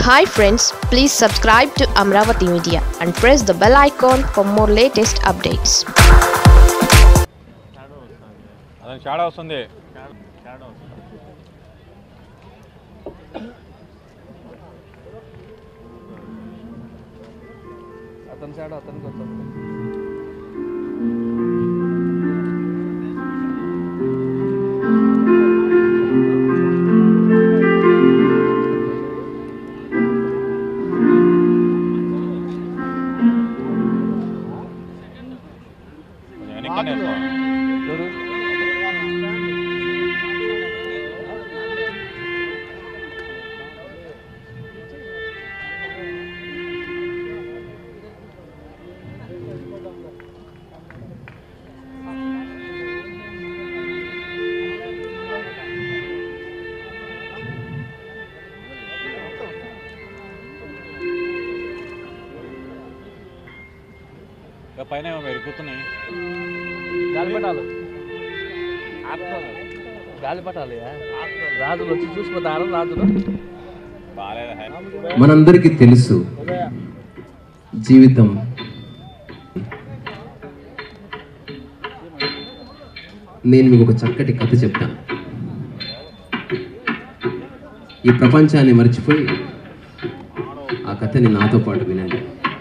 Hi friends please subscribe to Amaravati media and press the bell icon for more latest updates అదే shadow వస్తుంది అతని side అతనికి వస్తుంది కొంచెం వెనక్కనే వేసుకో. ఎవరు ఇక పైన ఏమో పెరుగుతున్నాయి గాలిపటాలు గాలిపటాలు రాజులు వచ్చి చూసిపోతారు రాజులు బాగాలేదు మనందరికీ తెలుసు జీవితం నేను మీకు ఒక చక్కటి కథ చెప్తాను ఈ ప్రపంచాన్ని మర్చిపోయి ఆ కథని నాతో పాటు వినండి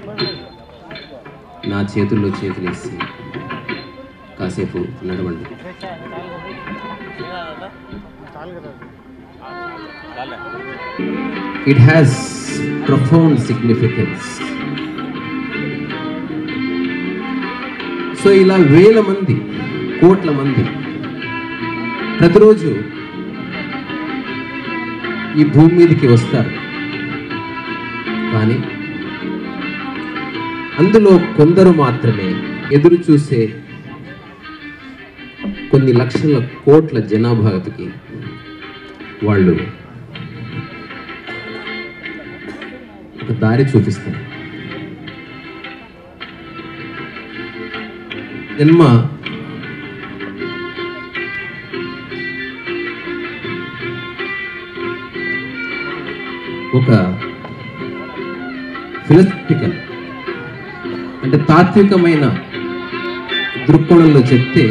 నా చేతుల్లో చేతులేసి కాసేపు నడవండి చాలే it has profound significance so ఇలా వేల మంది కోట్ల మంది ప్రతిరోజు ఈ భూమి మీదకి వస్తారు కానీ అందులో కొందరు మాత్రమే ఎదురు చూసే కొన్ని లక్షల కోట్ల జనాభాకి వాళ్ళు ఒక దారి చూపిస్తారు జన్మ ఒక ఫిలసఫికల్ అంటే తాత్వికమైన దృక్కోణంలో చెప్తే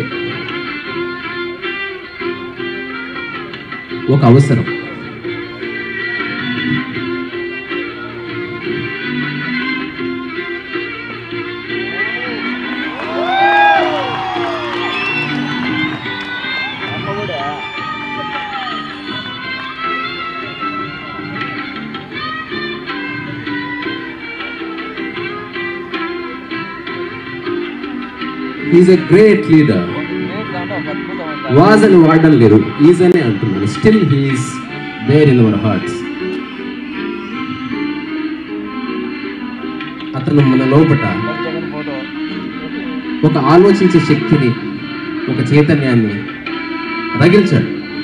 ఒక అవసరం ఈజ్ ఎ గ్రేట్ లీడర్ దాంట్లో ఒక అద్భుతం వాజ్ అని వాడడం లేదు ఈజ్ అనే అంటున్నాను still he's there in our hearts అతను మన లోపట జగన్ ఫోటో ఒక ఆలోచించే శక్తిని ఒక చైతన్యాన్ని రగిల్చాడు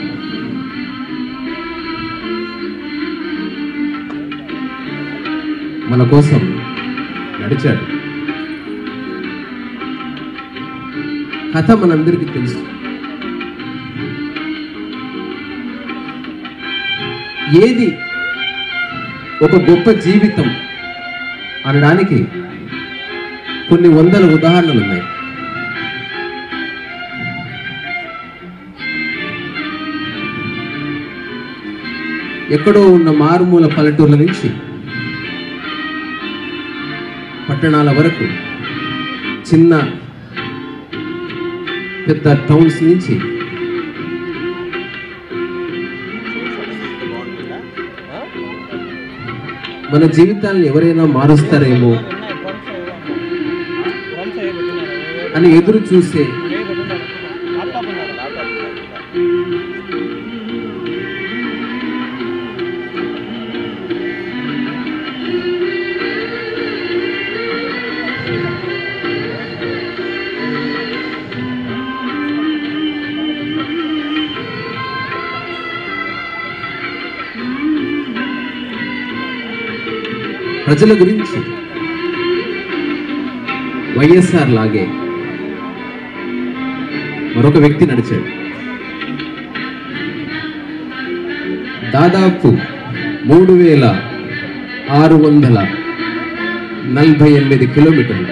మన కోసం నడిచాడు కథ మనందరికీ తెలుసు ఏది ఒక గొప్ప జీవితం అనడానికి కొన్ని వందల ఉదాహరణలు ఉన్నాయి ఎక్కడో ఉన్న మారుమూల పల్లెటూర్ల నుంచి పట్టణాల వరకు చిన్న పెద్ద టౌన్స్ నుంచి మన జీవితాలను ఎవరైనా మారుస్తారేమో అని ఎదురు చూసే ప్రజల గురించి వైఎస్ఆర్ లాగే మరొక వ్యక్తి నడిచాడు దాదాపు మూడు వేల ఆరు వందల నలభై ఎనిమిది కిలోమీటర్లు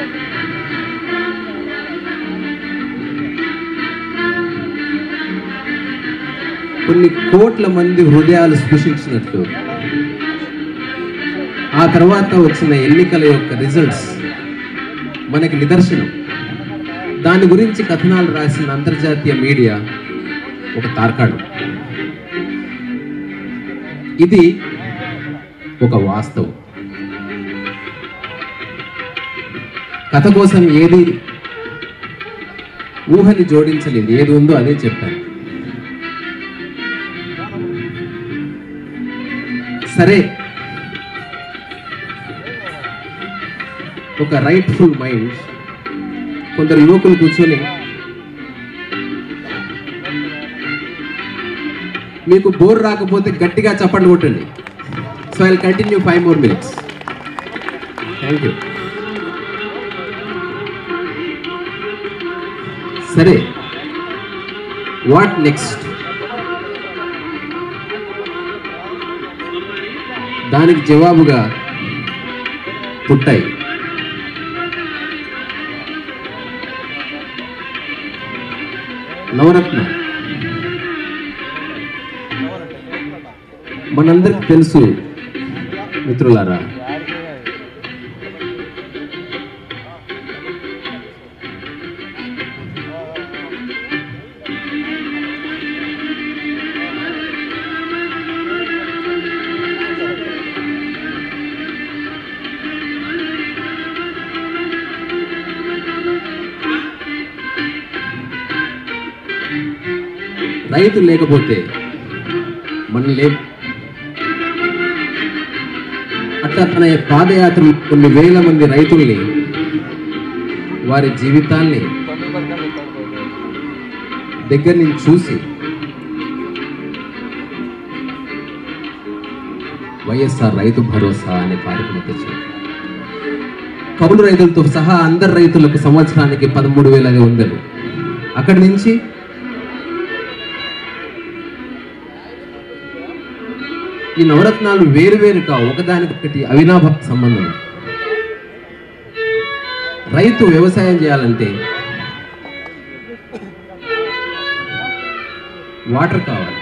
కొన్ని కోట్ల మంది హృదయాలు స్పృశించినట్లు ఆ తర్వాత వచ్చిన ఎన్నికల యొక్క రిజల్ట్స్ మనకి నిదర్శనం దాని గురించి కథనాలు రాసిన అంతర్జాతీయ మీడియా ఒక తార్కాణం ఇది ఒక వాస్తవం కథ కోసం ఏది ఊహని జోడించలేదు ఏది ఉందో అదే చెప్పాను సరే ఒక రైట్ఫుల్ మైండ్ కొందరు యువకులు కూర్చొని మీకు బోర్ రాకపోతే గట్టిగా చప్పట్లు కొట్టండి so I continue five more minutes thank you సరే వాట్ నెక్స్ట్ దానికి జవాబుగా పుట్టాయి నవరత్న మనందరికి తెలుసు మిత్రులారా రైతు లేకపోతే మనం లే అట్లా తన పాదయాత్ర కొన్ని వేల మంది రైతుల్ని వారి జీవితాల్ని తొందర పడకండి, తొందర దగ్గర నుంచి చూసి వైఎస్ఆర్ రైతు భరోసా అనే కార్యక్రమం తెచ్చారు కౌలు రైతులతో సహా అందరు రైతులకు సంవత్సరానికి పదమూడు వేల ఐదు వందలు అక్కడి నుంచి ఈ నవరత్నాలు వేరు వేరు కావు ఒకదానికొకటి అవినాభ సంబంధం రైతు వ్యవసాయం చేయాలంటే వాటర్ కావాలి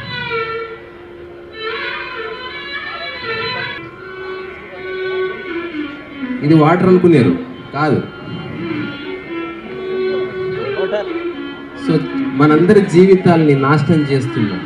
ఇది వాటర్ అనుకున్నారు కాదు సో మనందరి జీవితాల్ని నాశనం చేస్తున్నాం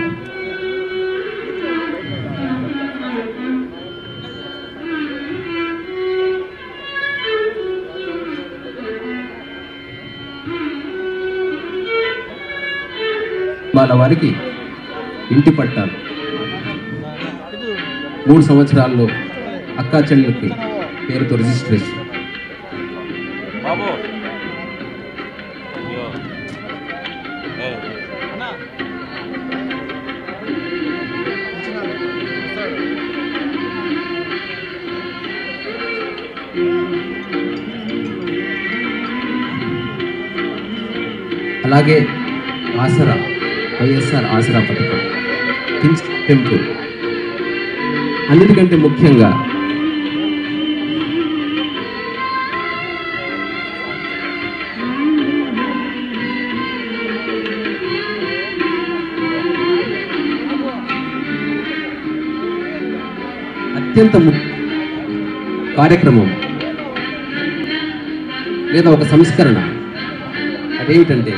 వాళ్ళ వారికి ఇంటి పట్టాలు మూడు సంవత్సరాల్లో అక్కా చెల్లెలకి పేరుతో రిజిస్ట్రేషన్ బాబు అయ్యో ఏ, అలాగే ఆసరా వైఎస్ఆర్ ఆసరా పథకం కింగ్స్ టెంపుల్ అన్నిటికంటే ముఖ్యంగా అత్యంత ము కార్యక్రమం లేదా ఒక సంస్కరణ అదేమిటంటే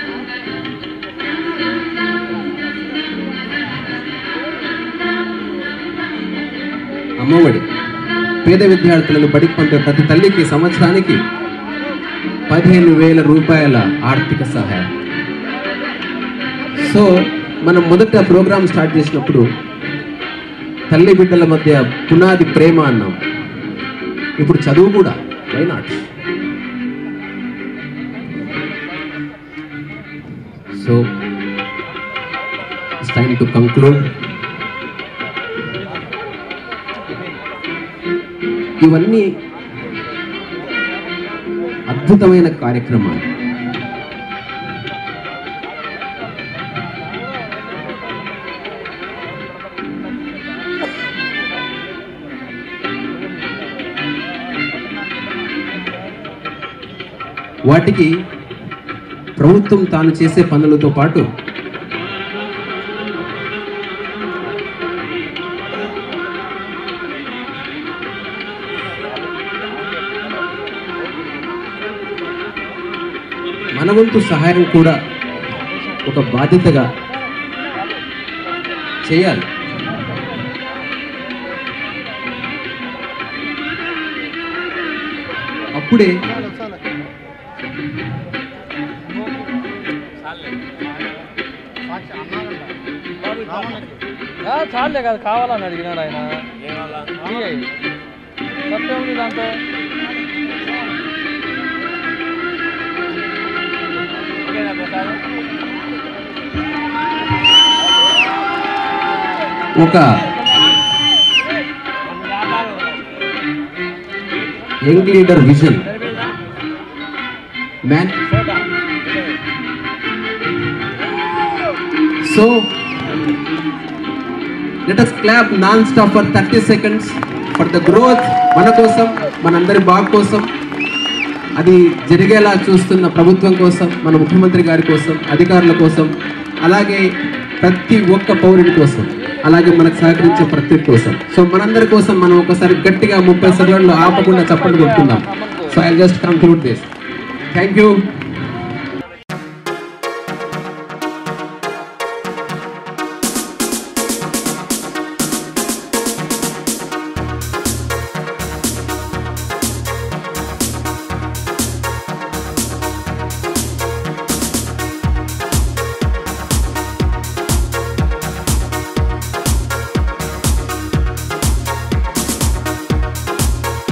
అమ్మఒడి పేద విద్యార్థులను బడికి పంపే ప్రతి తల్లికి సంవత్సరానికి పదిహేను వేల రూపాయల ఆర్థిక సహాయం సో మనం మొదట ప్రోగ్రామ్ స్టార్ట్ చేసినప్పుడు తల్లి బిడ్డల మధ్య పునాది ప్రేమ అన్నాం ఇప్పుడు చదువు కూడా why not so it's time to conclude ఇవన్నీ అద్భుతమైన కార్యక్రమాలు వాటికి ప్రభుత్వం తాను చేసే పనులతో పాటు మన వంతు సహాయం కూడా ఒక బాధ్యతగా చేయాలి అప్పుడే ఆ, చాలులే కదా కావాలని అడిగినాడు ఆయన ఇయ్యి. తప్పేముంది దాంతో ఒక young leader vision man so let us clap non stop for thirty seconds for the growth మన కోసం మనందరి బాగు కోసం అది జరిగేలా చూస్తున్న ప్రభుత్వం కోసం మన ముఖ్యమంత్రి గారి కోసం అధికారుల కోసం అలాగే ప్రతి ఒక్క పౌరుడి కోసం అలాగే మనకు సహకరించే ప్రతి కోసం సో మనందరి కోసం మనం ఒకసారి గట్టిగా ముప్పై సెకండ్లు ఆపకుండా చప్పట్లు కొట్టుకుందాం so I just conclude this thank you